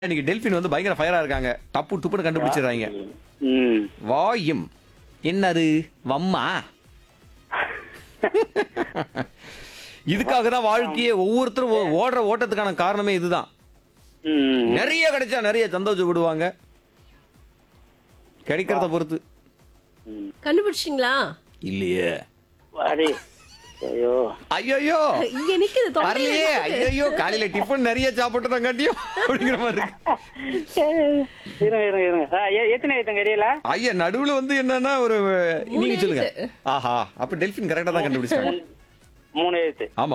இன்னைக்கு டெல்பின் வந்து பயங்கர ஃபயரா இருக்காங்க டப்பு டுப்புன்னு கண்டுபிடிச்சிடுறாங்க ம் வாயும் என்னது வம்மா இதுக்காக தான் வாழ்க்கையே ஒவ்வொருத்தரும் ஓ- ஓடுற ஓட்டத்துக்கான காரணமே இதுதான் ம் நிறைய கிடைச்சா நிறைய சந்தோஷப்படுவாங்க கிடைக்கிறத பொறுத்து கண்டுபிடிச்சிங்களா இல்லையே வாடி ஐயோ ஐயோ இங்க நிக்குது தொண்டையில வரலையே நிக்குது. ஐயோ காலையில டிஃபன் நிறைய சாப்பிட்டு தான் காட்டியும் அப்படிங்கிற மாதிரி இருக்கு இருங்க இருங்க இருங்க ஆ, எ- எத்தனை எழுத்தம் தெரியல ஐயா நடுவுல வந்து என்னன்னா ஒரு மூணு நீங்க சொல்லுங்க எழுத்து. ஆஹா அப்ப டெல்பின் கரெக்டா தான் கண்டுபிடிச்சாங்க மூணு எழுத்து ஆமா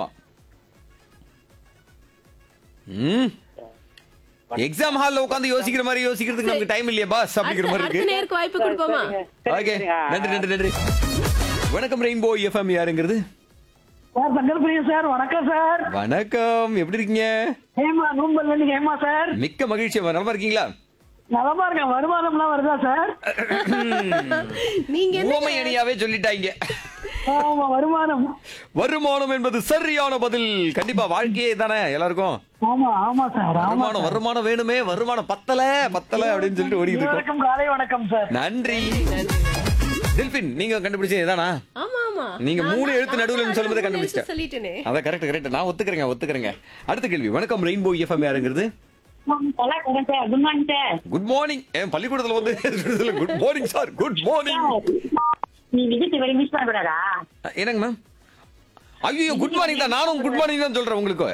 ம் எக்ஸாம் ஹால்ல உட்கார்ந்து யோசிக்கிற மாதிரி யோசிக்கிறதுக்கு நமக்கு டைம் இல்லையா பாஸ் அப்படிங்கிற மாதிரி அடுத்த இருக்கு நேருக்கு வாய்ப்பு கொடுப்போமா சரி, ஓகே சரிங்க. ஆ, நன்றி நன்றி நன்றி வணக்கம் ரெயின்போ எஃப்எம் யாருங்கிறது சார் சங்கர்பிரியம் சார் வணக்கம் சார் வணக்கம் எப்படி இருக்கீங்க ஹேமா நூம்பல்ல இருந்து ஹேமா சார் மிக்க மகிழ்ச்சி நலமா இருக்கீங்களா நலமா இருக்கேன் வருமானம்லாம் வருதா சார் நீங்க என்ன ஊமை அணியாவே சொல்லிட்டாங்க ஆமா வருமானம் வருமானம் என்பது சரியான பதில் கண்டிப்பா வாழ்க்கையே தானே எல்லாருக்கும் ஆமா ஆமா சார் ஆமா வருமானம் வருமானம் வேணுமே வருமானம் பத்தல பத்தல அப்படின்னு சொல்லிட்டு ஓடிட்டு இருக்கோம் இருவருக்கும் காலை வணக்கம் சார் நன்றி தில்பின் நீங்க கண்டுபிடிச்சது இதானா ஆமா ஆமா நீங்க நான் மூணு தான் எழுத்து நடுவுல நான் சொல்லும்போது மூணு எழுத்து கண்டுபிடிச்சிட்டேன். சொல்லிட்டேனே அதான் கரெக்ட் கரெக்ட் நான் ஒத்துக்கிறேங்க ஒத்துக்கிறேங்க அடுத்த கேள்வி வணக்கம் ரெயின்போ எஃப்எம் யாருங்கிறது sir good morning sir good morning என் பள்ளிக்கூடத்துல வந்து good morning sir good morning நீ விஜய் வரை மிஸ் பண்ணக்கூடாதா என்னங்க மேம் ஐயோ குட் மார்னிங் தான் நானும் குட் மார்னிங் தான் சொல்றேன் உங்களுக்கு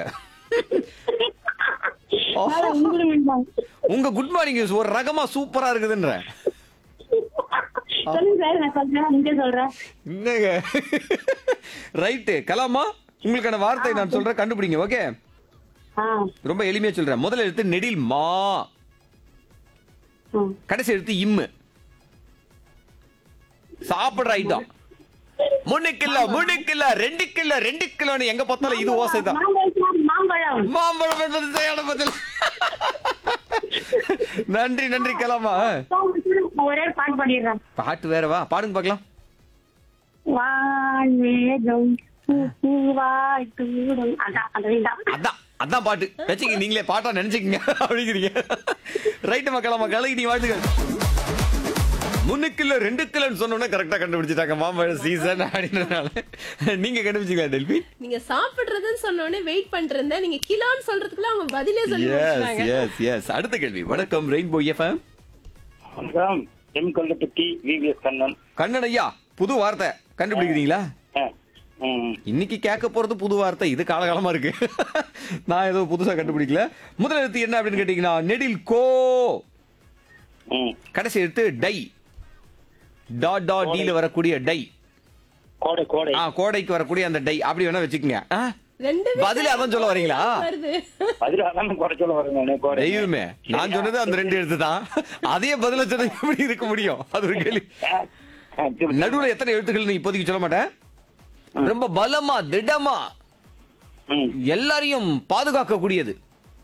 உங்க குட் மார்னிங் ஒரு ரகமா சூப்பரா இருக்குதுன்றேன் சொல்லுங்க சார் நான் சொல்றேன் நீங்க சொல்றேன் என்னங்க ரைட்டு கலாமா உங்களுக்கான வார்த்தை நான் சொல்றேன் கண்டுபிடிங்க ஓகே ரொம்ப எளிமையா சொல்றேன் முதல் எழுத்து நெடில் மா கடைசி எழுத்து இம்மு சாப்பிடுற ஐட்டம் மூணு கிலோ மூணு கிலோ ரெண்டு கிலோ ரெண்டு கிலோன்னு எங்க பார்த்தாலும் இது ஓசை தான் மாம்பழம் மாம்பழம் என்பது சரியான பதில் நன்றி நன்றி கலாமா ஒரே பாட்டு பாடிடுறேன் பாட்டு வேறவா பாடுங்க பார்க்கலாம் வான்மேகம் பூவாய் தூடும் அதான் அதுதான் அதான் அதான் பாட்டு வச்சுக்க நீங்களே பாட்டா நினைச்சுக்கங்க அப்படிங்கிறீங்க ரைட்டு மக்களா மக்களுக்கு நீ வாழ்த்துக்கள் மூணு கிலோ ரெண்டு கிலோன்னு சொன்னோன்னே கரெக்டா கண்டுபிடிச்சிட்டாங்க மாம்பழ சீசன் அப்படின்றதுனால நீங்க கண்டுபிடிச்சிங்களா டெல்பி நீங்க சாப்பிடுறதுன்னு சொன்ன உடனே வெயிட் பண்றேன் நீங்க கிலோன்னு சொல்றதுக்குள்ள அவங்க பதிலே சொல்லி எஸ் முடிச்சிட்டாங்க எஸ் எஸ் அடுத்த கேள்வி வணக்கம் ரெயின்போ எஃப்எம் வணக்கம் எம் கொல்லப்பட்டி விவிஎஸ் கண்ணன் கண்ணன் ஐயா புது வார்த்தை கண்டுபிடிக்கிறீங்களா ஆ, ம் இன்னைக்கு கேட்க போறது புது வார்த்தை இது காலகாலமா இருக்கு நான் ஏதோ புதுசா கண்டுபிடிக்கல முதல் எழுத்து என்ன அப்படின்னு கேட்டீங்கன்னா நெடில் கோ ம் கடைசி எழுத்து டை டாட் டாட் டீல வரக்கூடிய டை கோடை கோடை ஆ கோடைக்கு வரக்கூடிய அந்த டை அப்படி வேணா வச்சுக்கோங்க ஆ? ரெண்டு பதிலே அதான் சொல்ல வரீங்களா வருது அதில் அதான் குறை சொல்ல வருங்க கோடை தெய்வமே நான் சொன்னது அந்த ரெண்டு எழுத்து தான் அதே பதில சொன்ன எப்படி இருக்க முடியும் அது ஒரு கேள்வி ஆ, ஆ, திருப்பி. நடுவுல எத்தனை எழுத்துக்கள் இப்போதைக்கு சொல்ல மாட்டேன் ரொம்ப பலமா திடமா ம் எல்லாரையும் பாதுகாக்க கூடியது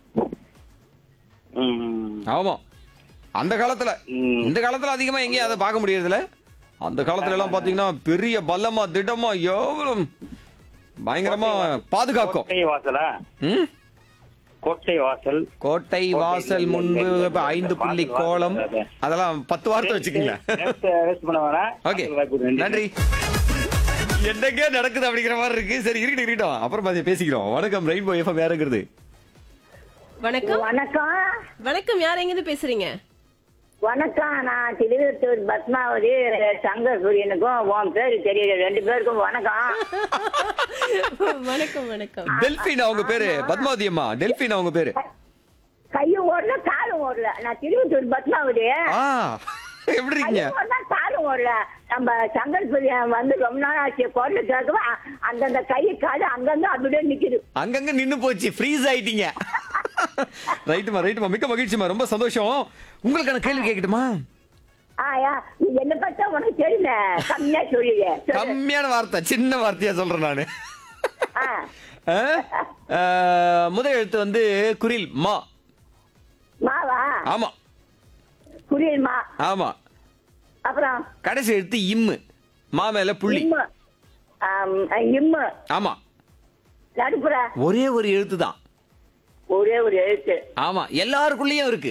ம், ம். ஆமா அந்த காலத்துல ம். இந்த காலத்துல அதிகமா எங்கேயும் அதை பார்க்க முடியறதுல அந்த காலத்துல எல்லாம் பாத்தீங்கன்னா பெரிய பலமா திடமா எவ்வளவு பயங்கரமா பாதுகாக்கும் கோட்டை வாசலா ம்? கோட்டை வாசல் கோட்டை வாசல் முன்பு இப்ப ஐந்து புள்ளி கோலம் அதெல்லாம் பத்து வார்த்தை வச்சுக்கீங்களேன் வேஸ்ட் பண்ண வேணாம் ஓகே நன்றி என்னங்க நடக்குது அப்படிங்கிற மாதிரி இருக்கு சரி இருக்கட்டும் இருக்கட்டும் அப்புறம் பாதி பேசிக்கிறோம் வணக்கம் ரெயின்போ எஃப்எம் யாருங்கிறது வணக்கம் வணக்கம் வணக்கம் யார் எங்க இருந்து பேசுறீங்க வணக்கம் நான் திருவித்தூர் பத்மாவதி சங்கர் சூரியனுக்கும் உன் பேரு தெரியல ரெண்டு பேருக்கும் வணக்கம் வணக்கம் வணக்கம் டெல்பின் அவங்க பேரு பத்மாவதி அம்மா டெல்பின் அவங்க பேரு கையும் ஓடல காலும் ஓடல நான் திருவித்தூர் பத்மாவதி ஆ எப்படி இருக்கீங்க கையும் ஓடல காலும் ஓடல நம்ம சங்கர் சூரியன் வந்து ரொம்ப நாள் ஆச்சு குரல் கேட்கவா அந்தந்த கை காலு அங்கங்க அப்படியே நிக்குது அங்கங்க நின்னு போச்சு ஃப்ரீஸ் ஆயிட்டீங்க ரைட்டுமா ரைட்டுமா மிக்க மகிழ்ச்சிமா ரொம்ப சந்தோஷம் உங்களுக்கான கேள்வி கேட்கட்டுமா ஆயா நீ என்ன பார்த்தா உனக்கு தெரியல கம்மியா சொல்லுங்க கம்மியான வார்த்தை சின்ன வார்த்தையா சொல்றேன் நானு ஆ ஆ? ஆ, முதல் எழுத்து வந்து குரில் மா மாவா ஆமா புரியுமா ஆமா அப்புறம் கடைசி எழுத்து இம்மு மா மேல புள்ளி இம்மு ஆம், இம்மு ஆமா நடுப்புற ஒரே ஒரு எழுத்து தான் ஒரே ஒரு எழுத்து ஆமா எல்லாருக்குள்ளயும் இருக்கு